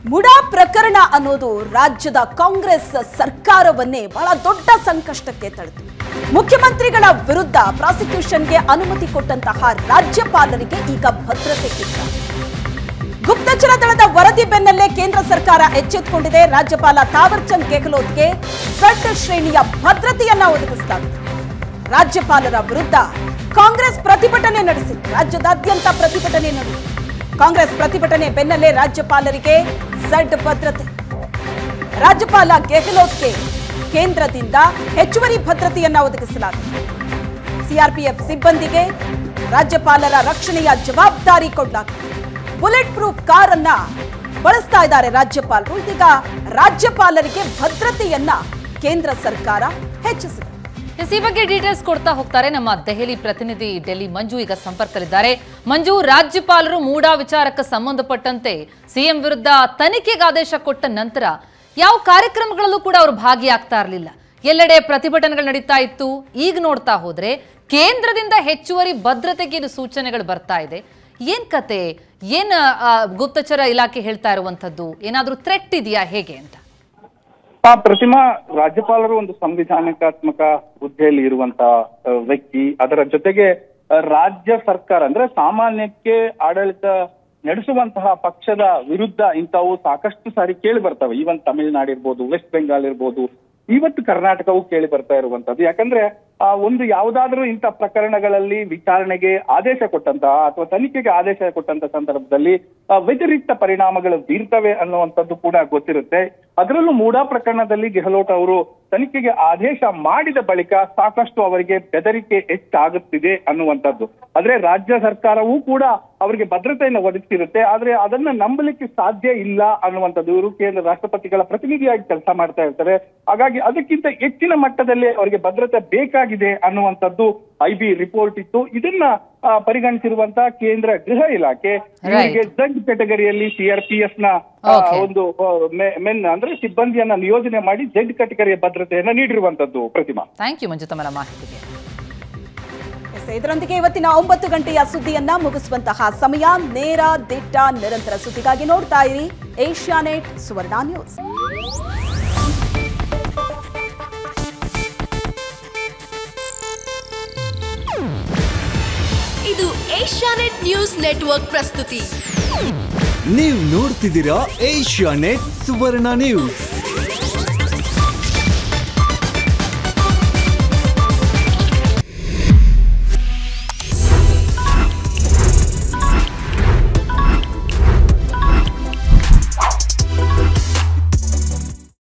ಮುಡಾ ಪ್ರಕರಣ ಅನ್ನೋದು ರಾಜ್ಯದ ಕಾಂಗ್ರೆಸ್ ಸರ್ಕಾರವನ್ನೇ ಬಹಳ ದೊಡ್ಡ ಸಂಕಷ್ಟಕ್ಕೆ ತಳ್ಳಿತು ಮುಖ್ಯಮಂತ್ರಿಗಳ ವಿರುದ್ಧ ಪ್ರಾಸಿಕ್ಯೂಷನ್ಗೆ ಅನುಮತಿ ಕೊಟ್ಟಂತಹ ರಾಜ್ಯಪಾಲರಿಗೆ ಈಗ ಭದ್ರತೆ ಕಿತ್ತ ಗುಪ್ತಚರ ದಳದ ವರದಿ ಬೆನ್ನಲ್ಲೇ ಕೇಂದ್ರ ಸರ್ಕಾರ ಎಚ್ಚೆತ್ತುಕೊಂಡಿದೆ ರಾಜ್ಯಪಾಲ ತಾವರ್ಚಂದ್ ಗೆಹ್ಲೋಟ್ಗೆ ಝಡ್ ಶ್ರೇಣಿಯ ಭದ್ರತೆಯನ್ನ ಒದಗಿಸಲಾಗಿದೆ ರಾಜ್ಯಪಾಲರ ವಿರುದ್ಧ ಕಾಂಗ್ರೆಸ್ ಪ್ರತಿಭಟನೆ ನಡೆಸಿತ್ತು ರಾಜ್ಯದಾದ್ಯಂತ ಪ್ರತಿಭಟನೆ ನಡೆಯಿತು ಕಾಂಗ್ರೆಸ್ ಪ್ರತಿಭಟನೆ ಬೆನ್ನಲ್ಲೇ ರಾಜ್ಯಪಾಲರಿಗೆ ಝಡ್ ಭದ್ರತೆ ರಾಜ್ಯಪಾಲ ಗೆಹ್ಲೋಟ್ಗೆ ಕೇಂದ್ರದಿಂದ ಹೆಚ್ಚುವರಿ ಭದ್ರತೆಯನ್ನ ಒದಗಿಸಲಾಗಿದೆ ಸಿಆರ್ಪಿಎಫ್ ಸಿಬ್ಬಂದಿಗೆ ರಾಜ್ಯಪಾಲರ ರಕ್ಷಣೆಯ ಜವಾಬ್ದಾರಿ ಕೊಡಲಾಗಿದೆ ಬುಲೆಟ್ ಪ್ರೂಫ್ ಕಾರ್ ಅನ್ನ ಬಳಸ್ತಾ ಇದ್ದಾರೆ ರಾಜ್ಯಪಾಲರು ಇದೀಗ ರಾಜ್ಯಪಾಲರಿಗೆ ಭದ್ರತೆಯನ್ನ ಕೇಂದ್ರ ಸರ್ಕಾರ ಹೆಚ್ಚಿಸಿದೆ ಎಸ್, ಈ ಬಗ್ಗೆ ಡೀಟೇಲ್ಸ್ ಕೊಡ್ತಾ ಹೋಗ್ತಾರೆ ನಮ್ಮ ದೆಹಲಿ ಪ್ರತಿನಿಧಿ ಡೆಲ್ಲಿ ಮಂಜು ಈಗ ಸಂಪರ್ಕದಲ್ಲಿದ್ದಾರೆ ಮಂಜು ರಾಜ್ಯಪಾಲರು ಮೂಡಾ ವಿಚಾರಕ್ಕೆ ಸಂಬಂಧಪಟ್ಟಂತೆ ಸಿಎಂ ವಿರುದ್ಧ ತನಿಖೆಗೆ ಆದೇಶ ಕೊಟ್ಟ ನಂತರ ಯಾವ ಕಾರ್ಯಕ್ರಮಗಳಲ್ಲೂ ಕೂಡ ಅವರು ಭಾಗಿಯಾಗ್ತಾ ಇರಲಿಲ್ಲ ಎಲ್ಲೆಡೆ ಪ್ರತಿಭಟನೆಗಳು ನಡೀತಾ ಇತ್ತು ಈಗ ನೋಡ್ತಾ ಹೋದ್ರೆ ಕೇಂದ್ರದಿಂದ ಹೆಚ್ಚುವರಿ ಭದ್ರತೆಗೆ ಇದು ಸೂಚನೆಗಳು ಬರ್ತಾ ಇದೆ ಏನ್ ಕತೆ ಏನ್ ಆ, ಗುಪ್ತಚರ ಇಲಾಖೆ ಹೇಳ್ತಾ ಇರುವಂತದ್ದು ಏನಾದ್ರೂ ಥ್ರೆಟ್ ಇದೆಯಾ ಹೇಗೆ ಅಂತ ಆ ಪ್ರತಿಮಾ ರಾಜ್ಯಪಾಲರು ಒಂದು ಸಂವಿಧಾನಾತ್ಮಕ ಹುದ್ದೆಯಲ್ಲಿ ಇರುವಂತಹ ಆ, ವ್ಯಕ್ತಿ ಅದರ ಜೊತೆಗೆ ಆ, ರಾಜ್ಯ ಸರ್ಕಾರ ಅಂದ್ರೆ ಸಾಮಾನ್ಯಕ್ಕೆ ಆಡಳಿತ ನಡೆಸುವಂತಹ ಪಕ್ಷದ ವಿರುದ್ಧ ಇಂಥವು ಸಾಕಷ್ಟು ಸಾರಿ ಕೇಳಿ ಬರ್ತವೆ ಈವನ್ ತಮಿಳುನಾಡು ಇರ್ಬೋದು ವೆಸ್ಟ್ ಬೆಂಗಾಲ್ ಇರ್ಬೋದು ಇವತ್ತು ಕರ್ನಾಟಕವು ಕೇಳಿ ಬರ್ತಾ ಇರುವಂತದ್ದು ಯಾಕಂದ್ರೆ ಆ ಒಂದು ಯಾವುದಾದ್ರೂ ಇಂಥ ಪ್ರಕರಣಗಳಲ್ಲಿ ವಿಚಾರಣೆಗೆ ಆದೇಶ ಕೊಟ್ಟಂತಹ ಅಥವಾ ತನಿಖೆಗೆ ಆದೇಶ ಕೊಟ್ಟಂತ ಸಂದರ್ಭದಲ್ಲಿ ಆ, ವ್ಯತಿರಿಕ್ತ ಪರಿಣಾಮಗಳು ಬೀರ್ತವೆ ಅನ್ನುವಂಥದ್ದು ಕೂಡ ಗೊತ್ತಿರುತ್ತೆ ಅದರಲ್ಲೂ ಮೂಡಾ ಪ್ರಕರಣದಲ್ಲಿ ಗೆಹ್ಲೋಟ್ ಅವರು ತನಿಖೆಗೆ ಆದೇಶ ಮಾಡಿದ ಬಳಿಕ ಸಾಕಷ್ಟು ಅವರಿಗೆ ಬೆದರಿಕೆ ಹೆಚ್ಚಾಗುತ್ತಿದೆ ಅನ್ನುವಂಥದ್ದು ಆದ್ರೆ ರಾಜ್ಯ ಸರ್ಕಾರವೂ ಕೂಡ ಅವರಿಗೆ ಭದ್ರತೆಯನ್ನು ಒದಗಿಸಿರುತ್ತೆ ಆದ್ರೆ ಅದನ್ನ ನಂಬಲಿಕ್ಕೆ ಸಾಧ್ಯ ಇಲ್ಲ ಅನ್ನುವಂಥದ್ದು ಇವರು ಕೇಂದ್ರ ರಾಷ್ಟ್ರಪತಿಗಳ ಪ್ರತಿನಿಧಿಯಾಗಿ ಕೆಲಸ ಮಾಡ್ತಾ ಇರ್ತಾರೆ ಹಾಗಾಗಿ ಅದಕ್ಕಿಂತ ಹೆಚ್ಚಿನ ಮಟ್ಟದಲ್ಲಿ ಅವರಿಗೆ ಭದ್ರತೆ ಬೇಕಾಗಿದೆ ಅನ್ನುವಂಥದ್ದು ಐ ಬಿ ರಿಪೋರ್ಟ್ ಇತ್ತು ಇದನ್ನ ಆ, ಪರಿಗಣಿಸಿರುವಂತಹ ಕೇಂದ್ರ ಗೃಹ ಇಲಾಖೆ ಇವರಿಗೆ ಝಡ್ ಕೆಟಗರಿಯಲ್ಲಿ ಸಿಆರ್ಪಿಎಫ್ ನ ಆ, Okay. ಒಂದು ಆ, ಮೆ- ಮೆನ್ ಅಂದ್ರೆ ಸಿಬ್ಬಂದಿಯನ್ನ ನಿಯೋಜನೆ ಮಾಡಿ ಝಡ್ ಕೆಟಗರಿಯ ಭದ್ರತೆಯನ್ನ ನೀಡಿರುವಂತದ್ದು ಪ್ರತಿಮಾ ಥ್ಯಾಂಕ್ ಯು ಮಂಜು ತಮ್ಮ ಮಾಹಿತಿಗೆ ಎಸ್, ಇದರೊಂದಿಗೆ ಇವತ್ತಿನ ಒಂಬತ್ತು ಗಂಟೆಯ ಸುದ್ದಿಯನ್ನ ಮುಗಿಸುವಂತಹ ಸಮಯ ನೇರ ದಿಟ್ಟ ನಿರಂತರ ಸುದ್ದಿಗಾಗಿ ನೋಡ್ತಾ ಇರಿ ಏಷ್ಯಾನೆಟ್ ಸುವರ್ಣ ನ್ಯೂಸ್ ಇದು ಏಷ್ಯಾನೆಟ್ ನ್ಯೂಸ್ ನೆಟ್ವರ್ಕ್ ಪ್ರಸ್ತುತಿ ನೀವು ನೋಡ್ತಿದ್ದೀರಾ ಏಷ್ಯಾ ನೆಟ್ ಸುವರ್ಣ ನ್ಯೂಸ್